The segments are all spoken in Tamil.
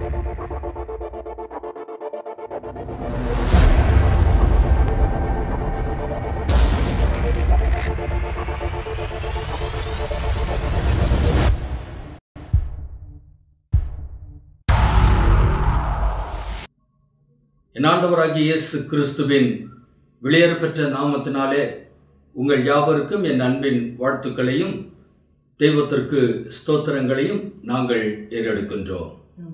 என் ஆண்டவராகிய இயேசு கிறிஸ்துவின் வெளியேறப்பெற்ற நாமத்தினாலே உங்கள் யாவருக்கும் என் அன்பின் வாழ்த்துக்களையும் தெய்வத்திற்கு ஸ்தோத்திரங்களையும் நாங்கள் ஏறெடுக்கின்றோம்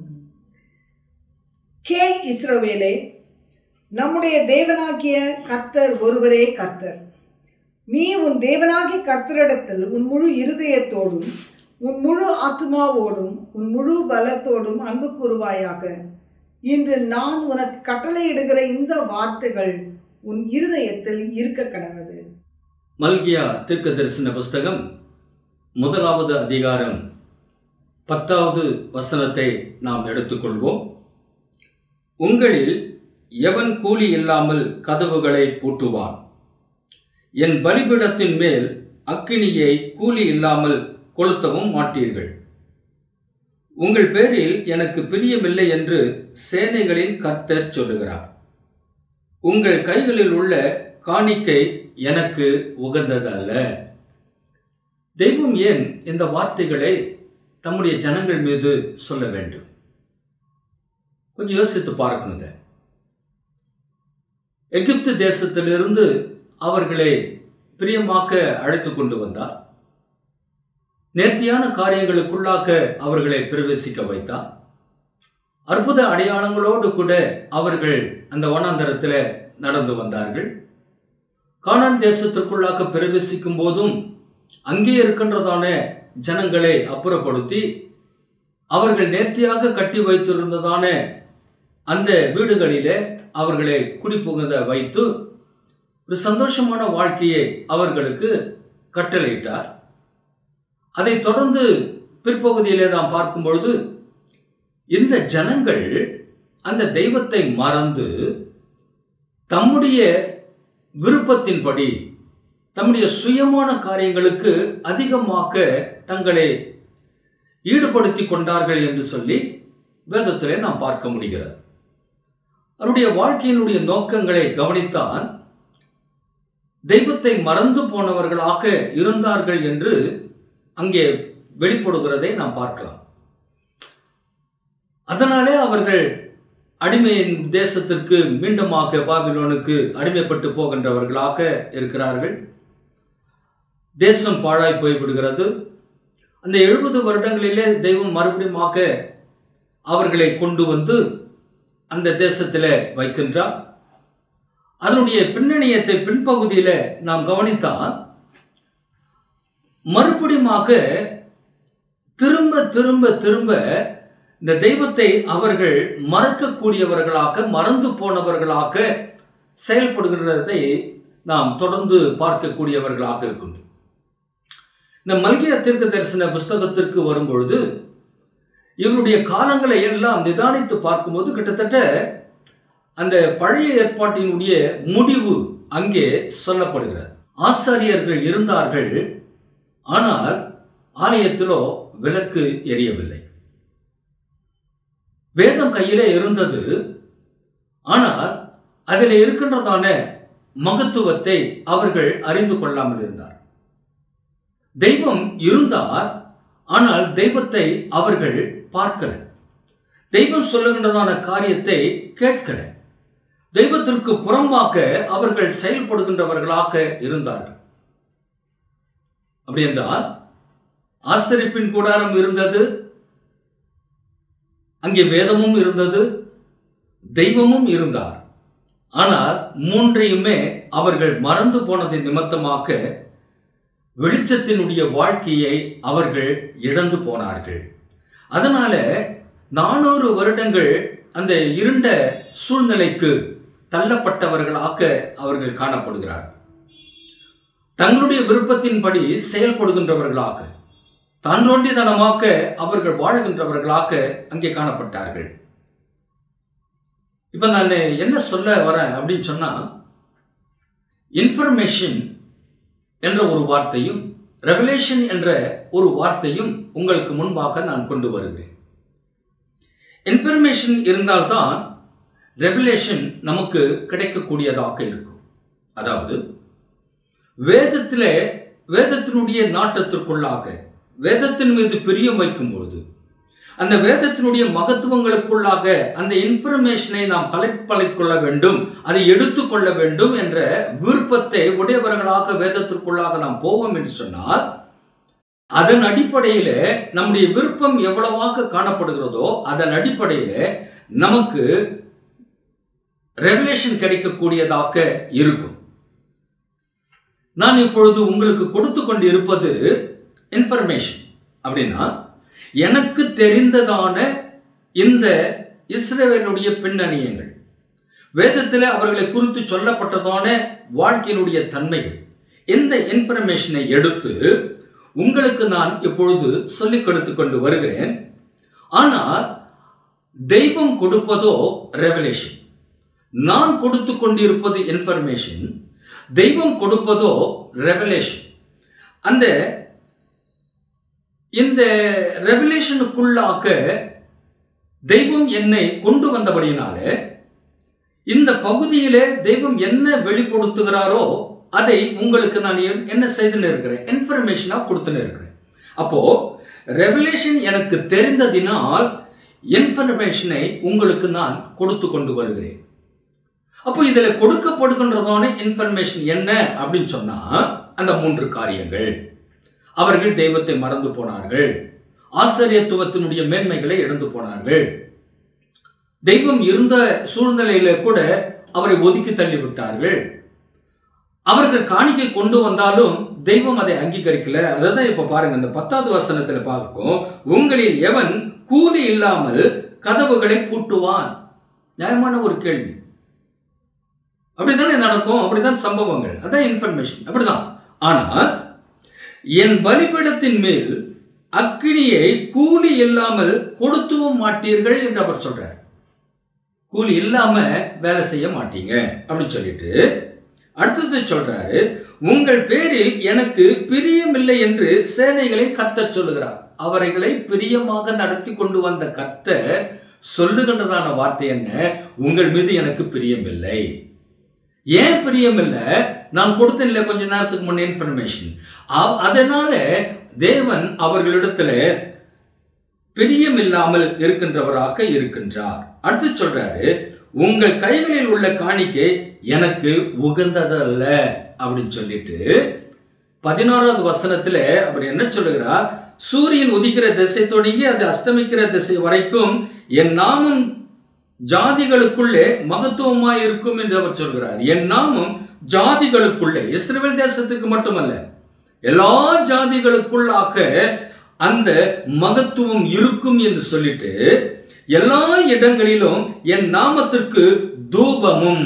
கேள் இஸ்ரவேலே நம்முடைய தேவனாகிய கர்த்தர் ஒருவரே கர்த்தர் நீ உன் தேவனாகிய கர்த்தரிடத்தில் உன் முழு இருதயத்தோடும் உன் முழு ஆத்மாவோடும் உன் முழு பலத்தோடும் அன்பு கூறுவாயாக இன்று நான் உனக்கு கட்டளையிடுகிற இந்த வார்த்தைகள் உன் இருதயத்தில் இருக்க கடவது மல்கியா தீர்க்க தரிசன புஸ்தகம் முதலாவது அதிகாரம் பத்தாவது வசனத்தை நாம் எடுத்துக்கொள்வோம் உங்களில் எவன் கூலி இல்லாமல் கதவுகளை பூட்டுவான் என் பலிபீடத்தின் மேல் அக்கினியை கூலி இல்லாமல் கொளுத்தவும் மாட்டீர்கள் உங்கள் பேரில் எனக்கு பிரியமில்லை என்று சேனைகளின் கர்த்தர் சொல்லுகிறார் உங்கள் கைகளில் உள்ள காணிக்கை எனக்கு உகந்ததல்ல தெய்வம் ஏன் இந்த வார்த்தைகளை தம்முடைய ஜனங்கள் மீது சொல்ல வேண்டும் கொஞ்சம் யோசித்து பார்க்கணுங்க எகிப்து தேசத்திலிருந்து அவர்களை பிரியமாக்க அழைத்து கொண்டு வந்தார் நேர்த்தியான காரியங்களுக்குள்ளாக அவர்களை பிரவேசிக்க வைத்தார் அற்புத அடையாளங்களோடு கூட அவர்கள் அந்த வனாந்தரத்தில் நடந்து வந்தார்கள் கானான் தேசத்திற்குள்ளாக பிரவேசிக்கும் போதும் அங்கே இருக்கின்றதான ஜனங்களை அப்புறப்படுத்தி அவர்கள் நேர்த்தியாக கட்டி வைத்திருந்ததான அந்த வீடுகளிலே அவர்களை குடிபுகுந்த வைத்து ஒரு சந்தோஷமான வாழ்க்கையை அவர்களுக்கு கட்டளையிட்டார் அதைத் தொடர்ந்து பிற்பகுதியிலே நாம் பார்க்கும் பொழுது இந்த ஜனங்கள் அந்த தெய்வத்தை மறந்து தம்முடைய விருப்பத்தின்படி தம்முடைய சுயமான காரியங்களுக்கு அதிகமாக தங்களை ஈடுபடுத்தி கொண்டார்கள் என்று சொல்லி வேதத்திலே நாம் பார்க்க முடிகிறது அவருடைய வாழ்க்கையினுடைய நோக்கங்களை கவனித்தான் தெய்வத்தை மறந்து போனவர்களாக இருந்தார்கள் என்று அங்கே வெளிப்படுகிறதை நாம் பார்க்கலாம் அதனாலே அவர்கள் அடிமையின் தேசத்திற்கு மீண்டுமாக பாபிலோனுக்கு அடிமைப்பட்டு போகின்றவர்களாக இருக்கிறார்கள் தேசம் பாழாய் போய்விடுகிறது அந்த எழுபது வருடங்களிலே தெய்வம் மறுபடியுமாக அவர்களை கொண்டு வந்து அந்த தேசத்தில் வைக்கின்றார் அதனுடைய பின்னணியத்தை பின்பகுதியில் நாம் கவனித்தால் மறுபடியுமாக திரும்ப திரும்ப திரும்ப இந்த தெய்வத்தை அவர்கள் மறக்கக்கூடியவர்களாக மறந்து போனவர்களாக செயல்படுகிறதை நாம் தொடர்ந்து பார்க்கக்கூடியவர்களாக இருக்கின்றோம் இந்த மல்கிய தீர்க்க தரிசன புஸ்தகத்திற்கு வரும்பொழுது இவருடைய காலங்களை எல்லாம் நிதானித்து பார்க்கும்போது கிட்டத்தட்ட அந்த பழைய ஏற்பாட்டினுடைய முடிவு அங்கே சொல்லப்படுகிறது ஆசாரியர்கள் இருந்தார்கள் ஆனால் ஆலயத்திலோ விளக்கு எரியவில்லை வேதம் கையிலே இருந்தது ஆனால் அதில் இருக்கின்றதான மகத்துவத்தை அவர்கள் அறிந்து கொள்ளாமல் இருந்தார் தெய்வம் இருந்தார் ஆனால் தெய்வத்தை அவர்கள் பார்க்கல தெய்வம் சொல்லுகின்றதான காரியத்தை கேட்கல தெய்வத்திற்கு புறம்பாக அவர்கள் செயல்படுகின்றவர்களாக இருந்தார்கள் அப்படி என்றால் ஆசரிப்பின் கூடாரம் இருந்தது அங்கே வேதமும் இருந்தது தெய்வமும் இருந்தார் ஆனால் மூன்றையுமே அவர்கள் மறந்து போனதின் நிமித்தமாக வெளிச்சத்தினுடைய வாழ்க்கையை அவர்கள் இழந்து போனார்கள் அதனால நானூறு வருடங்கள் அந்த இருண்ட சூழ்நிலைக்கு தள்ளப்பட்டவர்களாக அவர்கள் காணப்படுகிறார் தங்களுடைய விருப்பத்தின்படி செயல்படுகின்றவர்களாக தான்றோண்டித்தனமாக அவர்கள் வாழ்கின்றவர்களாக அங்கே காணப்பட்டார்கள் இப்ப நான் என்ன சொல்ல வரேன் அப்படின்னு சொன்னா இன்ஃபர்மேஷன் என்ற ஒரு வார்த்தையும் ரெவலேஷன் என்ற ஒரு வார்த்தையும் உங்களுக்கு முன்பாக நான் கொண்டு வருகிறேன் இன்ஃபர்மேஷன் இருந்தால்தான் ரெவலேஷன் நமக்கு கிடைக்கக்கூடியதாக இருக்கும் அதாவது வேதத்திலே வேதத்தினுடைய நாட்டத்திற்குள்ளாக வேதத்தின் மீது பிரியம் வைக்கும்பொழுது அந்த வேதத்தினுடைய மகத்துவங்களுக்குள்ளாக அந்த இன்ஃபர்மேஷனை நாம் கலெக்ட் பண்ணிக்கொள்ள வேண்டும் அதை எடுத்துக்கொள்ள வேண்டும் என்ற விருப்பத்தை உடையவர்களாக வேதத்திற்குள்ளாக நாம் போவோம் என்று சொன்னால் அதன் அடிப்படையில நம்முடைய விருப்பம் எவ்வளவாக காணப்படுகிறதோ அதன் அடிப்படையில நமக்கு ரெவலேஷன் கிடைக்கக்கூடியதாக இருக்கும் நான் இப்பொழுது உங்களுக்கு கொடுத்து கொண்டு இருப்பது இன்ஃபர்மேஷன் அப்படின்னா எனக்கு தெரிந்ததான இந்த இஸ்ரேவேலுடைய பின்னணியங்கள் வேதத்தில் அவர்களை குறித்து சொல்லப்பட்டதான வாழ்க்கையினுடைய தன்மைகள் இந்த இன்ஃபர்மேஷனை எடுத்து உங்களுக்கு நான் இப்பொழுது சொல்லிக் கொடுத்து கொண்டு வருகிறேன் ஆனால் தெய்வம் கொடுப்பதோ ரெவலேஷன் நான் கொடுத்து கொண்டிருப்பது இன்ஃபர்மேஷன் தெய்வம் கொடுப்பதோ ரெவலேஷன் அந்த இந்த ரெவலேஷனுக்குள்ளாக தெய்வம் என்னை கொண்டு வந்தபடியினாலே இந்த பகுதியிலே தெய்வம் என்ன வெளிப்படுத்துகிறாரோ அதை உங்களுக்கு நான் என்ன செய்துன்னு இருக்கிறேன் இன்ஃபர்மேஷனா கொடுத்துன்னு இருக்கிறேன் அப்போ ரெவலேஷன் எனக்கு தெரிந்ததினால் இன்ஃபர்மேஷனை உங்களுக்கு நான் கொடுத்து கொண்டு வருகிறேன் அப்போ இதுல கொடுக்கப்படுகின்றதான இன்ஃபர்மேஷன் என்ன அப்படின்னு சொன்னா அந்த மூன்று காரியங்கள் அவர்கள் தெய்வத்தை மறந்து போனார்கள் ஆச்சரியத்துவத்தினுடைய மேன்மைகளை இழந்து போனார்கள் தெய்வம் இருந்த சூழ்நிலையில கூட அவரை ஒதுக்கி தள்ளி விட்டார்கள் அவர்கள் காணிக்கை கொண்டு வந்தாலும் தெய்வம் அதை அங்கீகரிக்கல அதான் இப்ப பாருங்க இந்த பத்தாவது வசனத்துல பார்க்கும் உங்களில் எவன் கூலி இல்லாமல் கதவுகளை பூட்டுவான் நியாயமான ஒரு கேள்வி அப்படித்தானே நடக்கும் அப்படிதான் சம்பவங்கள் அதான் இன்ஃபர்மேஷன் அப்படிதான் ஆனால் என் பலிபீடத்தின் மேல் அக்கினியை கூலி இல்லாமல் கொடுத்துவும் மாட்டீர்கள் என்று அவர் சொல்றார் கூலி இல்லாம வேலை செய்ய மாட்டீங்க அப்படின்னு சொல்லிட்டு அடுத்தது சொல்றாரு உங்கள் பேரில் எனக்கு பிரியமில்லை என்று சேனைகளை கத்த சொல்லுகிறார் அவர்களை பிரியமாக நடத்தி கொண்டு வந்த கத்த சொல்லுகின்றதான வார்த்தை என்ன உங்கள் மீது எனக்கு பிரியமில்லை ஏன் பிரியமில்லை நான் கொடுத்தேன்ல கொஞ்ச நேரத்துக்கு முன்னே இன்ஃபர்மேஷன் அதனால தேவன் அவர்களிடத்துல பிரியமில்லாமல் இருக்கின்றவராக இருக்கின்றார் அடுத்து சொல்றாரு உங்கள் கைகளில் உள்ள காணிக்கை எனக்கு உகந்ததல்ல அப்படின்னு சொல்லிட்டு பதினோராவது வசனத்துல அவர் என்ன சொல்லுகிறார் சூரியன் உதிக்கிற திசை தொடங்கி அது அஸ்தமிக்கிற திசை வரைக்கும் என் நாமம் ஜாதிகளுக்குள்ளே மகத்துவமாய் இருக்கும் என்று அவர் சொல்கிறார் என் நாமம் ஜாதிகளுக்குள்ளே இஸ்ரேல் தேசத்துக்கு மட்டுமல்ல எல்லா ஜாதிகளுக்குள்ளாக அந்த மகத்துவம் இருக்கும் என்று சொல்லிட்டு எல்லா இடங்களிலும் என் நாமத்திற்கு தூபமும்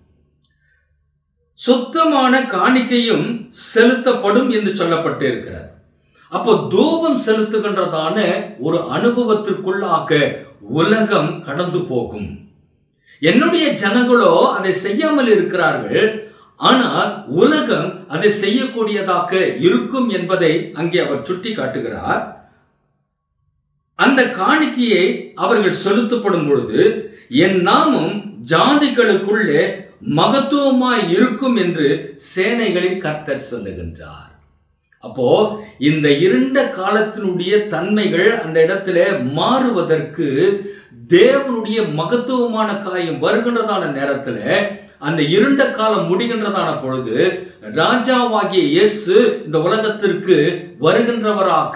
சுத்தமான காணிக்கையும் செலுத்தப்படும் என்று சொல்லப்பட்டு இருக்கிறார் அப்போ தூபம் செலுத்துகின்றதான ஒரு அனுபவத்திற்குள்ளாக உலகம் கடந்து போகும் என்னுடைய ஜனங்களோ அதை செய்யாமல் இருக்கிறார்கள் ஆனால் உலகம் அதை செய்யக்கூடியதாக இருக்கும் என்பதை அங்கே அவர் சுட்டி காட்டுகிறார் அந்த காணிக்கையை அவர்கள் செலுத்தப்படும் பொழுது என் நாமும் ஜாதிகளுக்குள்ளே மகத்துவமாய் இருக்கும் என்று சேனைகளின் கர்த்தர் சொல்லுகின்றார் அப்போ இந்த இருண்ட காலத்தினுடைய தன்மைகள் அந்த இடத்துல மாறுவதற்கு தேவனுடைய மகத்துவமான காரியம் வருகின்றதான நேரத்துல அந்த இருண்ட காலம் முடிகின்றதான பொழுது ராஜாவாகிய இயேசு இந்த உலகத்திற்கு வருகின்றவராக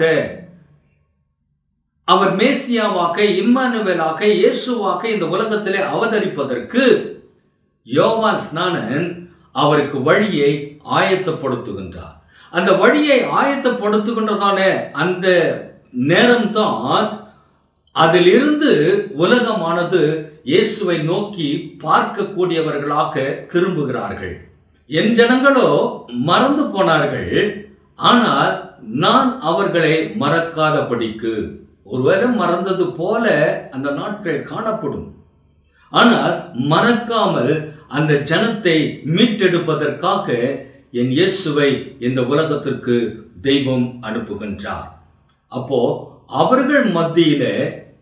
அவர் மேசியாவாக இம்மானுவேலாக இயேசுவாக இந்த உலகத்திலே அவதரிப்பதற்கு யோவான் ஸ்நானன் அவருக்கு வழியை ஆயத்தப்படுத்துகின்றார் அந்த வழியை ஆயத்தப்படுத்துகின்றதான அந்த நேரம்தான் அதிலிருந்து உலகமானது இயேசுவை நோக்கி பார்க்கக்கூடியவர்களாக திரும்புகிறார்கள் என் ஜனங்களோ மறந்து போனார்கள் ஆனால் நான் அவர்களை மறக்காதபடிக்கு ஒருவேளை மறந்தது போல அந்த நாட்கள் காணப்படும் ஆனால் மறக்காமல் அந்த ஜனத்தை மீட்டெடுப்பதற்காக என் இயேசுவை இந்த உலகத்திற்கு தெய்வம் அனுப்புகின்றார் அப்போ அவர்கள் மத்தியில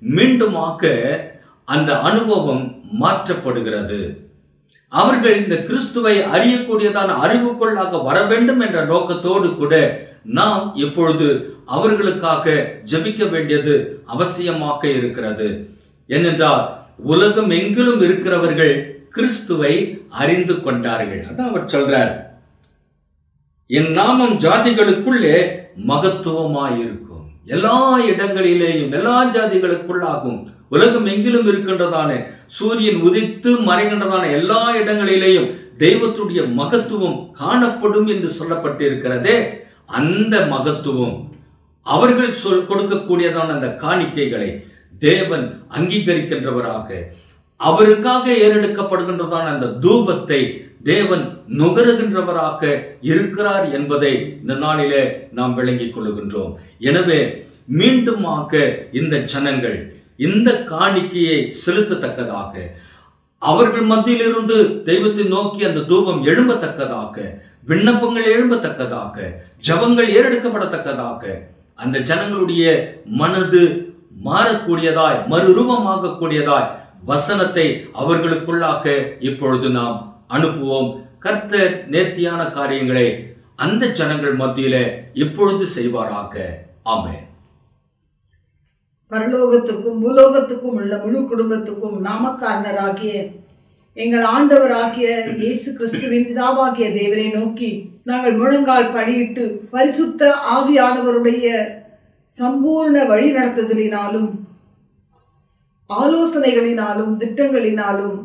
மீண்டுமாக்க அந்த அனுபவம் மாற்றப்படுகிறது அவர்கள் இந்த கிறிஸ்துவை அறியக்கூடியதான அறிவுக்குள்ளாக வர வேண்டும் என்ற நோக்கத்தோடு கூட நாம் இப்பொழுது அவர்களுக்காக ஜெபிக்க வேண்டியது அவசியமாக இருக்கிறது ஏனென்றால் உலகம் எங்கிலும் இருக்கிறவர்கள் கிறிஸ்துவை அறிந்து கொண்டார்கள் அதான் அவர் சொல்றார் என் நாமம் ஜாதிகளுக்குள்ளே மகத்துவமாயிருக்கும் எல்லா இடங்களிலேயும் எல்லா ஜாதிகளுக்குள்ளாகும் உலகம் எங்கிலும் இருக்கின்றதான சூரியன் உதித்து மறைகின்றதான எல்லா இடங்களிலேயும் தெய்வத்துடைய மகத்துவம் காணப்படும் என்று சொல்லப்பட்டிருக்கிறதே அந்த மகத்துவம் அவர்கள் சொல் கொடுக்கக்கூடியதான அந்த காணிக்கைகளை தேவன் அங்கீகரிக்கின்றவராக அவருக்காக ஏறெடுக்கப்படுகின்றதான அந்த தூபத்தை தேவன் நுகருகின்றவராக இருக்கிறார் என்பதை இந்த நாளிலே நாம் விளங்கிக் கொள்ளுகின்றோம் எனவே மீண்டுமாக இந்த ஜனங்கள் இந்த காணிக்கையை செலுத்தத்தக்கதாக அவர்கள் மத்தியிலிருந்து தெய்வத்தை நோக்கி அந்த தூபம் எழும்பத்தக்கதாக விண்ணப்பங்கள் எழும்பத்தக்கதாக ஜபங்கள் ஏறெடுக்கப்படத்தக்கதாக அந்த ஜனங்களுடைய மனது மாறக்கூடியதாய் மறுரூபமாகக்கூடியதாய் வசனத்தை அவர்களுக்குள்ளாக்க இப்பொழுது நாம் அனுப்புவோம் கர்த்தர் நேர்த்தியான காரியங்களை அந்த ஜனங்கள் மத்தியில இப்பொழுது செய்வாராக ஆமென் பரலோகத்துக்கும் பூலோகத்துக்கும் உள்ள முழு குடும்பத்துக்கும் நாமக்காரனராகிய எங்கள் ஆண்டவராகிய இயேசு கிறிஸ்துவின் பிதாவாகிய தேவனை நோக்கி நாங்கள் முழங்கால் படியிட்டு பரிசுத்த ஆவியானவருடைய சம்பூர்ண வழி நடத்துதலினாலும் ஆலோசனைகளினாலும் திட்டங்களினாலும்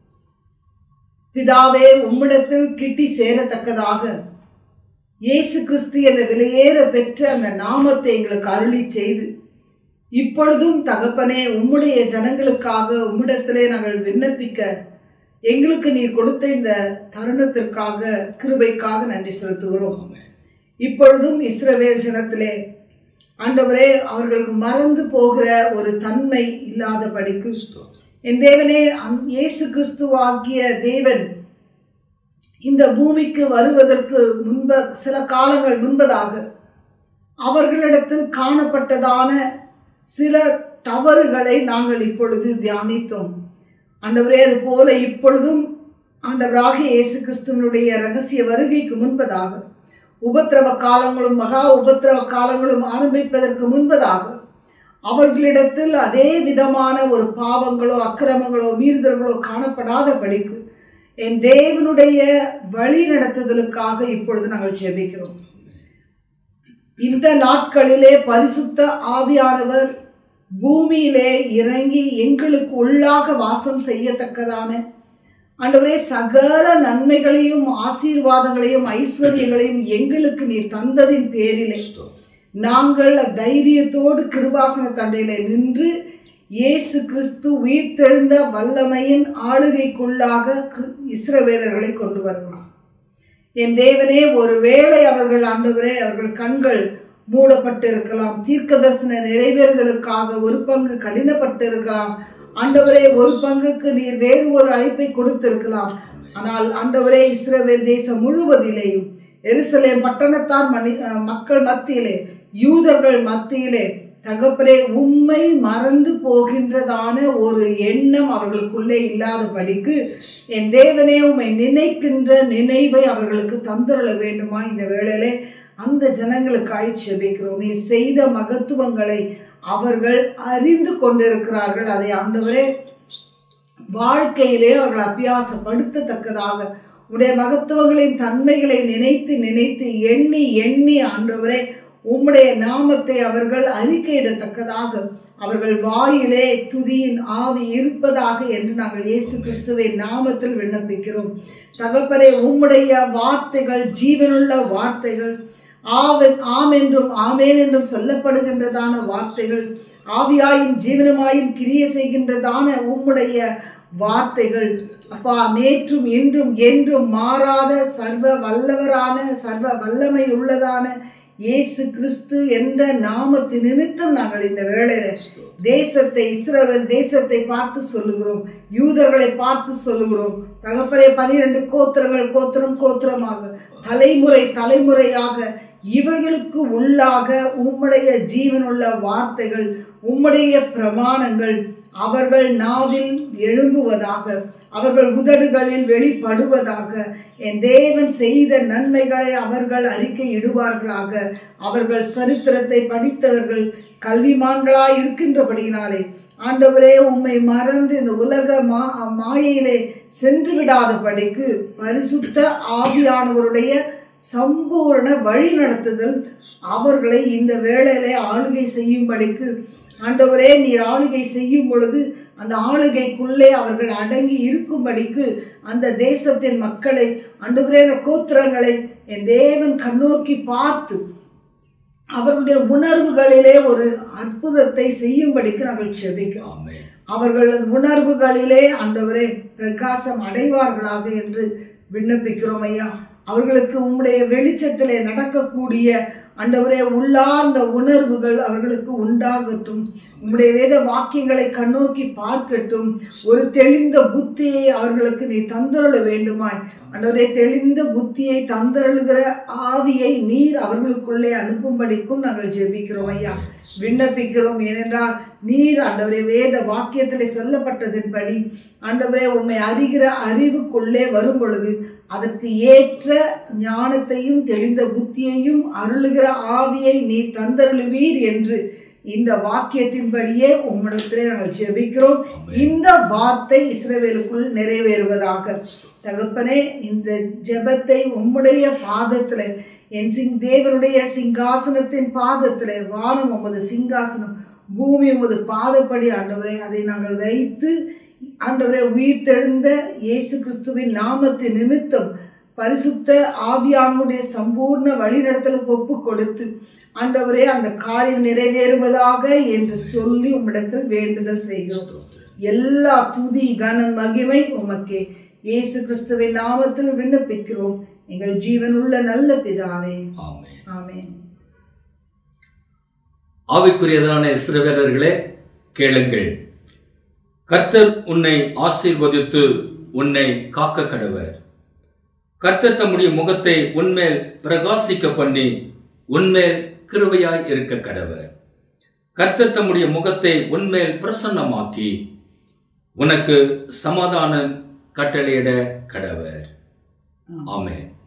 பிதாவே உம்மிடத்தில் கிட்டி சேரத்தக்கதாக இயேசு கிறிஸ்து என்ற விலையேற பெற்ற அந்த நாமத்தை எங்களுக்கு அருளி செய்து இப்பொழுதும் தகப்பனே உம்முடைய ஜனங்களுக்காக உம்மிடத்திலே நாங்கள் விண்ணப்பிக்க எங்களுக்கு நீர் கொடுத்த இந்த தருணத்திற்காக கிருபைக்காக நன்றி செலுத்துகிறோம் இப்பொழுதும் இஸ்ரவேல் ஜனத்திலே ஆண்டவரே அவர்களுக்கு மறந்து போகிற ஒரு தன்மை இல்லாதபடிக்கு என் தேவனே அந்- இயேசு கிறிஸ்துவாகிய தேவன் இந்த பூமிக்கு வருவதற்கு முன்ப சில காலங்கள் முன்பதாக அவர்களிடத்தில் காணப்பட்டதான சில தவறுகளை நாங்கள் இப்பொழுது தியானித்தோம் ஆண்டவரே அது போல இப்பொழுதும் ஆண்டவராகிய இயேசு கிறிஸ்துவனுடைய ரகசிய வருகைக்கு முன்பதாக உபத்திரவ காலங்களும் மகா உபத்திரவ காலங்களும் ஆரம்பிப்பதற்கு முன்பதாக அவர்களிடத்தில் அதே விதமான ஒரு பாவங்களோ அக்கிரமங்களோ மீறுதல்களோ காணப்படாதபடிக்கு என் தேவனுடைய வழி நடத்துதலுக்காக இப்பொழுது நாங்கள் ஜெபிக்கிறோம் இந்த நாட்களிலே பரிசுத்த ஆவியானவர் பூமியிலே இறங்கி எங்களுக்கு உள்ளாக வாசம் செய்யத்தக்கதான ஆண்டவரே சகல நன்மைகளையும் ஆசீர்வாதங்களையும் ஐஸ்வர்யங்களையும் எங்களுக்கு நீர் தந்ததின் பேரிலே நாங்கள் தைரியத்தோடு கிருபாசன தண்டையில நின்று இயேசு கிறிஸ்து உயிர்த்தெழுந்த வல்லமையின் ஆளுகைக்குள்ளாக கிரு- இஸ்ரவேலர்களை கொண்டு வருகிறார் என் தேவனே ஒருவேளை அவர்கள் ஆண்டவரே அவர்கள் கண்கள் மூடப்பட்டு இருக்கலாம் தீர்க்க தரிசன நிறைவேறுதலுக்காக ஒரு பங்கு கடினப்பட்டு இருக்கலாம் ஆண்டவரே ஒரு பங்குக்கு நீர் வேறு ஒரு அழைப்பை கொடுத்திருக்கலாம் ஆனால் ஆண்டவரே இஸ்ரவேல் தேசம் முழுவதிலேயும் எருசலேம் பட்டணத்தார் மனி அஹ் மக்கள் மத்தியிலே யூதர்கள் மத்தியிலே தகப்பரே உம்மை மறந்து போகின்றதான ஒரு எண்ணம் அவர்களுக்குள்ளே இல்லாதபடிக்கு என் தேவனே உம்மை நினைக்கின்ற நினைவை அவர்களுக்கு தந்துருள வேண்டுமா இந்த வேளையிலே அந்த ஜனங்களுக்காய் செபிக்கிறோம் நீ செய்த மகத்துவங்களை அவர்கள் அறிந்து கொண்டிருக்கிறார்கள் அதை ஆண்டவரே வாழ்க்கையிலே அவர்கள் அபியாசப்படுத்தத்தக்கதாக உடைய மகத்துவங்களின் தன்மைகளை நினைத்து நினைத்து எண்ணி எண்ணி ஆண்டவரே உம்முடைய நாமத்தை அவர்கள் அறிக்கையிடத்தக்கதாக அவர்கள் வாயிலே துதியின் ஆவி இருப்பதாக என்று நாங்கள் இயேசு கிறிஸ்துவின் நாமத்தில் விண்ணப்பிக்கிறோம் தகப்பனே உம்முடைய வார்த்தைகள் ஜீவனுள்ள வார்த்தைகள் ஆவன் ஆம் என்றும் ஆமேன் என்றும் சொல்லப்படுகின்றதான வார்த்தைகள் ஆவியாயும் ஜீவனமாயும் கிரிய செய்கின்றதான உம்முடைய வார்த்தைகள் அப்பா நேற்றும் இன்றும் என்றும் மாறாத சர்வ வல்லவரான சர்வ வல்லமை உள்ளதான இயேசு கிறிஸ்து என்ற நாமத்து நிமித்தம் நாங்கள் இந்த வேளையில தேசத்தை இஸ்ரவேல் தேசத்தை பார்த்து சொல்லுகிறோம் யூதர்களை பார்த்து சொல்லுகிறோம் தகப்பரே பனிரெண்டு கோத்திரங்கள் கோத்திரம் கோத்திரமாக தலைமுறை தலைமுறையாக இவர்களுக்கு உள்ளாக உம்முடைய ஜீவனுள்ள வார்த்தைகள் உம்முடைய பிரமாணங்கள் அவர்கள் நாவில் எழும்புவதாக அவர்கள் உதடுகளில் வெளிப்படுவதாக என் தேவன் செய்த நன்மைகளை அவர்கள் அறிக்கையிடுவார்களாக அவர்கள் சரித்திரத்தை படித்தவர்கள் கல்விமான்களாய் இருக்கின்றபடியினாலே ஆண்டவரே உம்மை மறந்து இந்த உலக மா மாயையிலே சென்று விடாதபடிக்கு பரிசுத்த ஆவியானவருடைய சம்பூர்ண வழி நடத்துதல் அவர்களை இந்த வேளையிலே ஆளுகை செய்யும்படிக்கு ஆண்டவரே நீர் ஆளுகை செய்யும் பொழுது அந்த ஆளுகைக்குள்ளே அவர்கள் அடங்கி இருக்கும்படிக்கு அந்த தேசத்தின் மக்களை ஆண்டவரே அந்த கோத்திரங்களை என் தேவன் கண்ணோக்கி பார்த்து அவர்களுடைய உணர்வுகளிலே ஒரு அற்புதத்தை செய்யும்படிக்கு நாங்கள் செபிக்கிறோம் ஆமென் அவர்கள் அந்த உணர்வுகளிலே ஆண்டவரே பிரகாசம் அடைவார்களாக என்று விண்ணப்பிக்கிறோம் ஐயா அவர்களுக்கு உம்முடைய வெளிச்சத்திலே நடக்கக்கூடிய ஆண்டவரே உள்ளார்ந்த உணர்வுகள் அவர்களுக்கு உண்டாகட்டும் உம்முடைய வேத வாக்கியங்களை கண்ணோக்கி பார்க்கட்டும் ஒரு தெளிந்த புத்தியை அவர்களுக்கு நீ தந்தருள வேண்டுமாய் ஆண்டவரே தெளிந்த புத்தியை தந்தருளுகிற ஆவியை நீர் அவர்களுக்குள்ளே அனுப்பும்படிக்கும் நாங்கள் ஜெபிக்கிறோம் ஐயா விண்ணப்பிக்கிறோம் ஏனென்றால் நீர் ஆண்டவரே வேத வாக்கியத்திலே சொல்லப்பட்டதின்படி ஆண்டவரே உம்மை அறிகிற அறிவுக்குள்ளே வரும் பொழுது அதற்கு ஏற்ற ஞானத்தையும் தெளிந்த புத்தியையும் அருளுகிற ஆவியை நீர் தந்தருளுவீர் என்று இந்த வாக்கியத்தின்படியே உம்மிடத்திலே நாங்கள் ஜெபிக்கிறோம் இந்த வார்த்தை இஸ்ரவேலுக்குள் நிறைவேறுவதாக தகப்பனே இந்த ஜெபத்தை உம்முடைய பாதத்தில் என் சிங் தேவனுடைய சிங்காசனத்தின் பாதத்தில் வானம் உமது சிங்காசனம் பூமி உமது பாதப்படி ஆண்டவரே அதை நாங்கள் வைத்து ஆண்டவரே உயிர்த்தெழுந்த இயேசு கிறிஸ்துவின் நாமத்தின் நிமித்தம் பரிசுத்த ஆவியானுடைய சம்பூர்ண வழிநடத்தலுக்கு ஒப்பு கொடுத்து ஆண்டவரே அந்த காரியம் நிறைவேறுவதாக என்று சொல்லி உம்மிடத்தில் வேண்டுதல் செய்கிறோம் ஸ்தோத்திரம். எல்லா துதி கனம் மகிமை உமக்கே இயேசு கிறிஸ்துவின் நாமத்தில் விண்ணப்பிக்கிறோம் எங்கள் ஜீவனுள்ள நல்ல பிதாவே ஆமென் ஆமென் ஆவிக்குரியதான இஸ்ரவேலர்களே கேளுங்கள் கர்த்தர் உன்னை ஆசீர்வதித்து உன்னை காக்க கடவர் கர்த்தர் தம்முடைய முகத்தை உன்மேல் பிரகாசிக்க பண்ணி உன்மேல் கிருபையாய் இருக்க கடவர் கர்த்தர் தம்முடைய முகத்தை உன்மேல் பிரசன்னமாக்கி உனக்கு சமாதானம் கட்டளையிட கடவர் ஆமென்